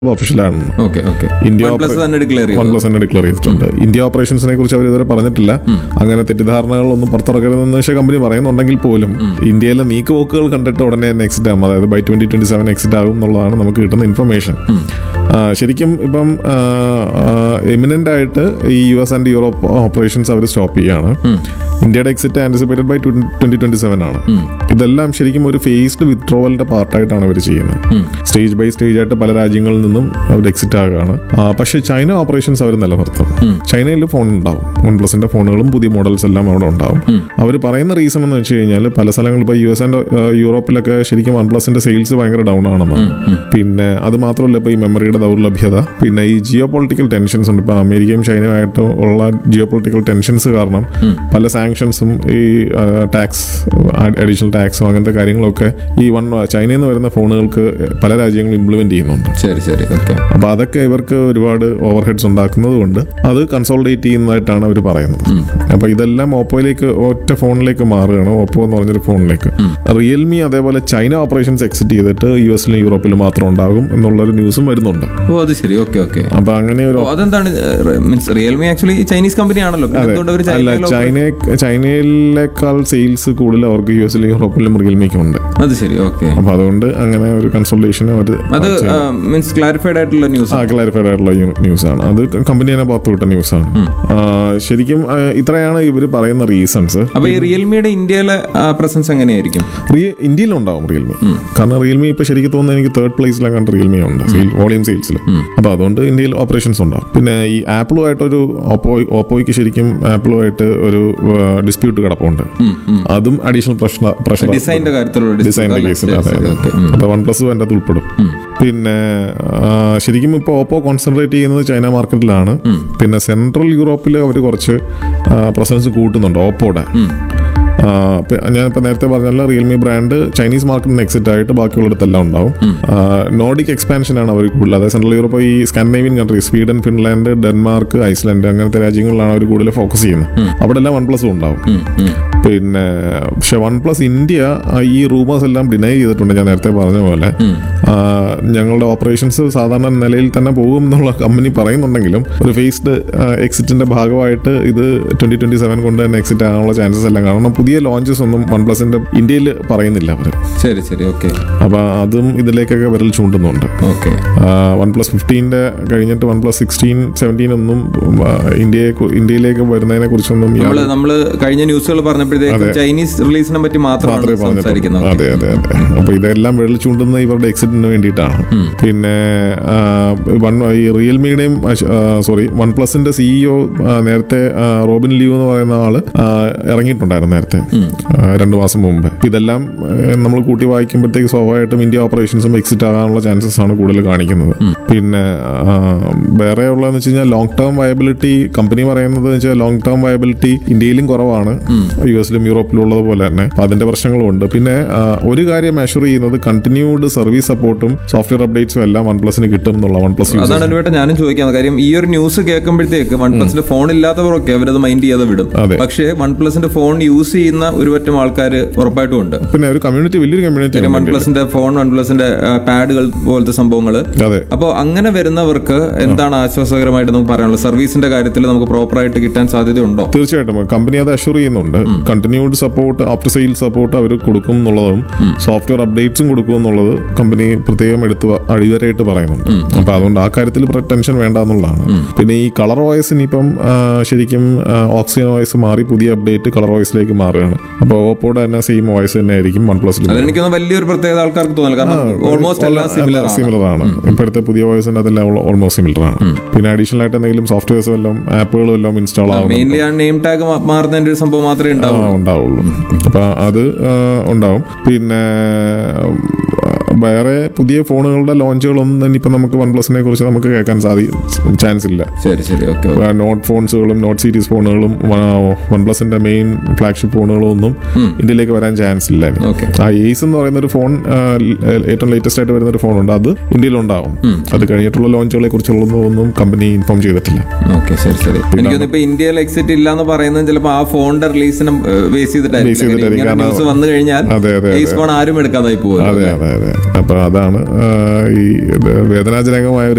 ഒഫീഷ്യലാണ് okay okay India plus തന്നെ declare one ചെയ്തു plus തന്നെ ഡിക്ലെയർ ചെയ്തിട്ടുണ്ട് ഇന്ത്യ ഓപ്പറേഷൻസിനെ കുറിച്ച് അവർ ഇതുവരെ പറഞ്ഞിട്ടില്ല അങ്ങനെ തെറ്റിദ്ധാരണകളൊന്നും പുറത്തിറക്കരുതെന്ന് പക്ഷേ കമ്പനി പറയുന്നുണ്ടെങ്കിൽ പോലും ഇന്ത്യയിലെ നീക്കുപോക്കുകൾ കണ്ടിട്ട് ഉടനെ തന്നെ എക്സിറ്റ് ആകും അതായത് by twenty twenty seven exit ആകും എന്നുള്ളതാണ് നമുക്ക് കിട്ടുന്ന ഇൻഫർമേഷൻ ശരിക്കും ഇപ്പം എമിനന്റ് ആയിട്ട് ഈ U S and Europe operations അവർ സ്റ്റോപ്പ് ചെയ്യാണ് ഇന്ത്യയുടെ exit anticipated by twenty twenty seven ആണ് ഇതെല്ലാം ശരിക്കും ഒരു ഫേസ്ഡ് വിത്ഡ്രോവലിന്റെ പാർട്ടായിട്ടാണ് അവർ ചെയ്യുന്നത് സ്റ്റേജ് ബൈ സ്റ്റേജ് ആയിട്ട് പല രാജ്യങ്ങളിൽ നിന്നും അവർ എക്സിറ്റ് ആകുകയാണ് ആ, പക്ഷേ ചൈന ഓപ്പറേഷൻസ് അവർ നിലനിർത്തും ചൈനയിൽ ഫോൺ ഉണ്ടാവും വൺ പ്ലസിന്റെ ഫോണുകളും പുതിയ മോഡൽസ് എല്ലാം അവിടെ ഉണ്ടാവും അവർ പറയുന്ന റീസൺ എന്ന് വെച്ച് കഴിഞ്ഞാൽ പല സ്ഥലങ്ങളിൽ ഇപ്പോൾ യു എസ് ആൻഡ് യൂറോപ്പിലൊക്കെ ശരിക്കും വൺ പ്ലസിന്റെ സെയിൽസ് ഭയങ്കര ഡൗൺ ആണെന്നാണ് പിന്നെ അത് മാത്രമല്ല ഇപ്പോൾ ഈ മെമ്മറിയുടെ ദൗർലഭ്യത പിന്നെ ഈ ജിയോ പൊളിറ്റിക്കൽ ടെൻഷൻസ് ഉണ്ട് ഇപ്പോൾ അമേരിക്കയും ചൈനയുമായിട്ട് ഉള്ള ജിയോ പൊളിറ്റിക്കൽ ടെൻഷൻസ് കാരണം പല സാങ്ഷൻസും ഈ ടാക്സ് അഡീഷണൽ ടാക്സും അങ്ങനത്തെ കാര്യങ്ങളൊക്കെ ഈ വൺ ചൈനയിൽ നിന്ന് വരുന്ന ഫോണുകൾക്ക് പല രാജ്യങ്ങളും ഇംപ്ലിമെന്റ് ചെയ്യുന്നുണ്ട് ശരി ശരി ഓക്കെ അപ്പൊ അതൊക്കെ ഇവർക്ക് ഒരുപാട് ഓവർ ഹെഡ്സ് ഉണ്ടാക്കുന്നത് കൊണ്ട് അത് കൺസോൾഡേറ്റ് ചെയ്യുന്നതായിട്ടാണ് അവർ പറയുന്നത് അപ്പൊ ഇതെല്ലാം ഓപ്പോയിലേക്ക് ഒറ്റ ഫോണിലേക്ക് മാറുകയാണ് ഓപ്പോ എന്ന് പറഞ്ഞൊരു ഫോണിലേക്ക് റിയൽമി അതേപോലെ ചൈന ഓപ്പറേഷൻസ് എക്സിറ്റ് ചെയ്തിട്ട് യു എസിലും യൂറോപ്പിലും മാത്രം ഉണ്ടാകും എന്നുള്ളൊരു ന്യൂസും വരുന്നുണ്ട് ഓ അത് ശരി ഓക്കെ ഓക്കെ അപ്പൊ അങ്ങനെ ഒരു ഓ അതെന്താണ് means Realme actually Chinese company ആണല്ലോ പിന്നെ എന്തുകൊണ്ട് അവർ അല്ല ചൈനയിലോ ചൈന ചൈനയിലേക്കാൾ സെയിൽസ് കൂടുതൽ അവർക്ക് യു എസിലും യൂറോപ്പിലും റിയൽമിക്കും ഉണ്ട് അത് ശരി ഓക്കെ അപ്പൊ അതുകൊണ്ട് അങ്ങനെ ഒരു കൺസൾട്ടേഷൻ അവർ അത് മീൻസ് ക്ലാരിഫൈഡ് ആയിട്ടുള്ള ന്യൂസ് ആ ക്ലാരിഫൈഡ് ആയിട്ടുള്ള ന്യൂസ് ആണ് അത് കമ്പനി തന്നെ പുറത്തു വിട്ട ന്യൂസ് ആണ് ആ, ശരിക്കും ആ, ഇത്രയാണ് ഇവർ പറയുന്ന റീസൺസ് അപ്പൊ ഈ റിയൽമിയുടെ ഇന്ത്യയിലെ പ്രസൻസ് എങ്ങനെയായിരിക്കും ഇന്ത്യയിലുണ്ടാവും റിയൽമി കാരണം റിയൽമി ഇപ്പൊ ശരിക്കും തോന്നുന്നു എനിക്ക് തേർഡ് പ്ലേസിലാണ് കണ്ട റിയൽമി ഉണ്ട് വോളിയം സെയിൽസിൽ അപ്പൊ അതുകൊണ്ട് ഇന്ത്യയിൽ ഓപ്പറേഷൻസ് ഉണ്ടാവും പിന്നെ ഈ ആപ്പിളുമായിട്ടൊരു ഓപ്പോ ഓപ്പോയ്ക്ക് ശരിക്കും ആപ്പിളുമായിട്ട് ഒരു ഡിസ്പ്യൂട്ട് കിടപ്പുണ്ട് അതും അഡീഷണൽ പ്രശ്ന പ്രശ്നം ഡിസൈനിന്റെ കാര്യത്തിലുള്ള ഡിസൈനിന്റെ കേസിൽ അതെ അതെ ഓക്കെ അപ്പൊ വൺ പ്ലസ് അതിൻ്റെ അകത്ത് ഉൾപ്പെടും പിന്നെ ആ, ശരിക്കും ഇപ്പോൾ ഓപ്പോ കോൺസെൻട്രേറ്റ് ചെയ്യുന്നത് ചൈന മാർക്കറ്റിലാണ് പിന്നെ സെൻട്രൽ യൂറോപ്പിൽ അവർ കുറച്ച് പ്രസൻസ് കൂട്ടുന്നുണ്ട് ഓപ്പോയുടെ ഞാൻ ഇപ്പൊ നേരത്തെ പറഞ്ഞല്ലോ റിയൽമി ബ്രാൻഡ് ചൈനീസ് മാർക്കറ്റിൽ നിന്ന് എക്സിറ്റ് ആയിട്ട് ബാക്കിയുള്ളിടത്തെല്ലാം ഉണ്ടാവും നോർഡിക് എക്സ്പാൻഷൻ ആണ് അവർ കൂടുതൽ അതായത് സെൻട്രൽ യൂറോപ്പ് ഈ Scandinavian country Sweden Finland Denmark Iceland അങ്ങനത്തെ രാജ്യങ്ങളിലാണ് അവർ കൂടുതൽ ഫോക്കസ് ചെയ്യുന്നത് അവിടെ എല്ലാം വൺ പ്ലസും ഉണ്ടാവും പിന്നെ പക്ഷെ വൺ പ്ലസ് ഇന്ത്യ ആ, ഈ റൂമേഴ്സ് എല്ലാം ഡിനൈ ചെയ്തിട്ടുണ്ട് ഞാൻ നേരത്തെ പറഞ്ഞ പോലെ ആ, ഞങ്ങളുടെ ഓപ്പറേഷൻസ് സാധാരണ നിലയിൽ തന്നെ പോകും എന്നുള്ള കമ്പനി പറയുന്നുണ്ടെങ്കിലും ഒരു ഫേസ്ഡ് എക്സിറ്റിന്റെ ഭാഗമായിട്ട് ഇത് ട്വന്റി ട്വന്റി സെവൻ കൊണ്ട് തന്നെ എക്സിറ്റ് ആകാനുള്ള ചാൻസസ് എല്ലാം കാരണം പുതിയ ലോഞ്ചസ് ഒന്നും വൺ പ്ലസിന്റെ ഇന്ത്യയിൽ പറയുന്നില്ല അവർ ശരി ശരി ഓക്കെ അപ്പൊ അതും ഇതിലേക്കൊക്കെ വിരൽ ചൂണ്ടുന്നുണ്ട് ഓക്കെ വൺ പ്ലസ് ഫിഫ്റ്റീൻ്റെ കഴിഞ്ഞിട്ട് വൺ പ്ലസ് സിക്സ്റ്റീൻ സെവൻറ്റീൻ ഒന്നും ആ, ഇന്ത്യയെ കു- ഇന്ത്യയിലേക്ക് വരുന്നതിനെ കുറിച്ചൊന്നും നമ്മള് നമ്മള് കഴിഞ്ഞ ന്യൂസുകൾ പറഞ്ഞപ്പോഴത്തേക്കും ചൈനീസ് റിലീസിനെ പറ്റി മാത്രമാണ് മാത്രമേ പറഞ്ഞിട്ടുള്ളൂ സംസാരിക്കുന്നത് അതെ അതെ അതെ അപ്പൊ ഇതെല്ലാം വെള്ളിൽ ചൂണ്ടുന്ന ഇവരുടെ എക്സിറ്റിന് വേണ്ടിയിട്ടാണ് പിന്നെ ആ, വൺ ഈ റിയൽമിയുടെയും സോറി വൺ പ്ലസിന്റെ സിഇഒ നേരത്തെ ആ, റോബിൻ ലീവ് എന്ന് പറയുന്ന ആള് ആ, ഇറങ്ങിയിട്ടുണ്ടായിരുന്നു നേരത്തെ ആ, രണ്ടു മാസം മുമ്പ് ഇതെല്ലാം നമ്മൾ കൂട്ടി വായിക്കുമ്പോഴത്തേക്ക് സ്വാഭാവികമായിട്ടും ഇന്ത്യ ഓപ്പറേഷൻസും എക്സിറ്റ് ആകാനുള്ള ചാൻസസ് ആണ് കൂടുതൽ കാണിക്കുന്നത് പിന്നെ ആ, വേറെ ഉള്ളതെന്ന് വെച്ച് കഴിഞ്ഞാൽ ലോങ് ടേം വയബിലിറ്റി കമ്പനി പറയുന്നത് വെച്ചാൽ ലോങ് ടേം വയബിലിറ്റി ഇന്ത്യയിലും കുറവാണ് യു എസിലും യൂറോപ്പിലും ഉള്ളത് പോലെ തന്നെ അപ്പൊ അതിന്റെ പ്രശ്നങ്ങളും ഉണ്ട് പിന്നെ ആ, ഒരു കാര്യം മെഷർ ചെയ്യുന്നത് കണ്ടിന്യൂഡ് സർവീസ് സപ്പോർട്ടും സോഫ്റ്റ്വെയർ അപ്ഡേറ്റ്സും എല്ലാം വൺ പ്ലസിന് കിട്ടും എന്നുള്ള വൺ പ്ലസ് യൂസ് അതാണ് അനുവേട്ട ഞാനും ചോദിക്കുന്നത് കാര്യം ഈ ഒരു ന്യൂസ് കേൾക്കുമ്പോഴത്തേക്ക് വൺ പ്ലസിന്റെ ഫോൺ ഇല്ലാത്തവരൊക്കെ അവരത് മൈൻഡ് ചെയ്യാതെ വിടും അതെ. പക്ഷേ വൺ പ്ലസിന്റെ ഫോൺ യൂസ് ചെയ്യുന്ന ഒരു പറ്റം ആൾക്കാർ ഉറപ്പായിട്ടും ഉണ്ട് പിന്നെ ഒരു കമ്മ്യൂണിറ്റി വലിയൊരു കമ്മ്യൂണിറ്റി വൺ പ്ലസിന്റെ ഫോൺ വൺ പ്ലസിന്റെ പാഡുകൾ പോലത്തെ സംഭവങ്ങൾ അതെ അപ്പോൾ അങ്ങനെ വരുന്നവർക്ക് എന്താണ് ആശ്വാസകരമായിട്ട് നമുക്ക് പറയാനുള്ളത് സർവീസിന്റെ കാര്യത്തിൽ നമുക്ക് പ്രോപ്പറായിട്ട് കിട്ടാൻ സാധ്യതയുണ്ടോ തീർച്ചയായിട്ടും കമ്പനി അത് അഷുർ ചെയ്യുന്നുണ്ട് continued support after sale support അവർ കൊടുക്കും എന്നുള്ളതും സോഫ്റ്റ്വെയർ അപ്ഡേറ്റ്സും കൊടുക്കും എന്നുള്ളത് കമ്പനി പ്രത്യേകം എടുത്ത് വ- അടിവരയിട്ട് പറയുന്നുണ്ട് അപ്പൊ അതുകൊണ്ട് ആ കാര്യത്തിൽ ടെൻഷൻ വേണ്ട എന്നുള്ളതാണ് പിന്നെ ഈ കളർ വോയിസ് ഇനിയിപ്പം ആ, ശരിക്കും ഓക്സിജൻ വോയിസ് മാറി പുതിയ അപ്ഡേറ്റ് കളർ വോയിസിലേക്ക് മാറുകയാണ് അപ്പോൾ ഓപ്പോയുടെ തന്നെ സെയിം വോയിസ് തന്നെ ആയിരിക്കും വൺ പ്ലസിൽ അതെനിക്കൊന്ന് വലിയൊരു പ്രത്യേകത ആൾക്കാർക്ക് തോന്നില്ല കാരണം ഓൾമോസ്റ്റ് എല്ലാം സിമിലർ ആണ് സിമിലർ ആണ് ഇപ്പോഴത്തെ പുതിയ വോയിസിന്റെ അതെല്ലാം ഓൾമോസ്റ്റ് സിമിലർ ആണ് പിന്നെ അഡീഷണൽ ആയിട്ട് എന്തെങ്കിലും സോഫ്റ്റ്വെയർസും എല്ലാം ആപ്പുകളും എല്ലാം ഇൻസ്റ്റാൾ ആവും മെയിൻലി ആ നെയിം ടാഗ് മാറുന്നതിന്റെ ഒരു സംഭവം മാത്രമേ ഉണ്ടാവൂ ആ, ഉണ്ടാവുള്ളൂ അപ്പൊ അത് ആ, ഉണ്ടാവും പിന്നെ ഉം, വേറെ പുതിയ ഫോണുകളുടെ ലോഞ്ചുകളൊന്നും ഇനിയിപ്പോ നമുക്ക് വൺ പ്ലസിനെ കുറിച്ച് നമുക്ക് കേൾക്കാൻ സാധി ചാൻസ് ഇല്ല ശരി ശരി ഓക്കെ നോട്ട് ഫോൺസുകളും നോട്ട് സീരീസ് ഫോണുകളും വൺ പ്ലസിന്റെ മെയിൻ ഫ്ലാഗ്ഷിപ്പ് ഫോണുകളും ഒന്നും ഇന്ത്യയിലേക്ക് വരാൻ ചാൻസ് ഇല്ല ഇനി. ഓക്കെ ആ എയ്സ് എന്ന് പറയുന്ന ഒരു ഫോൺ ആ, ഏറ്റവും ലേറ്റസ്റ്റ് ആയിട്ട് വരുന്ന ഒരു ഫോൺ ഉണ്ട് അത് ഇന്ത്യയിൽ ഉണ്ടാവും അത് കഴിഞ്ഞിട്ടുള്ള ലോഞ്ചുകളെ കുറിച്ചുള്ളതൊന്നും കമ്പനി ഇൻഫോം ചെയ്തിട്ടില്ല ഓക്കെ ശരി ശരി എനിക്കൊന്നും ഇപ്പൊ ഇന്ത്യയിൽ എക്സിറ്റ് ഇല്ല എന്ന് പറയുന്നത് ചിലപ്പോൾ ആ ഫോണിന്റെ റിലീസിനെ ബേസ് ചെയ്തിട്ടായിരിക്കും ചെയ്തിട്ടായിരിക്കും. ഇങ്ങനെ ന്യൂസ് വന്നു കഴിഞ്ഞാൽ അതെ, അതെ, ഈ ഫോൺ ആരും എടുക്കാതായി പോകും അതെ അതെ അതെ അപ്പൊ അതാണ് ആ, ഈ ഇത് വേദനാജനകമായ ഒരു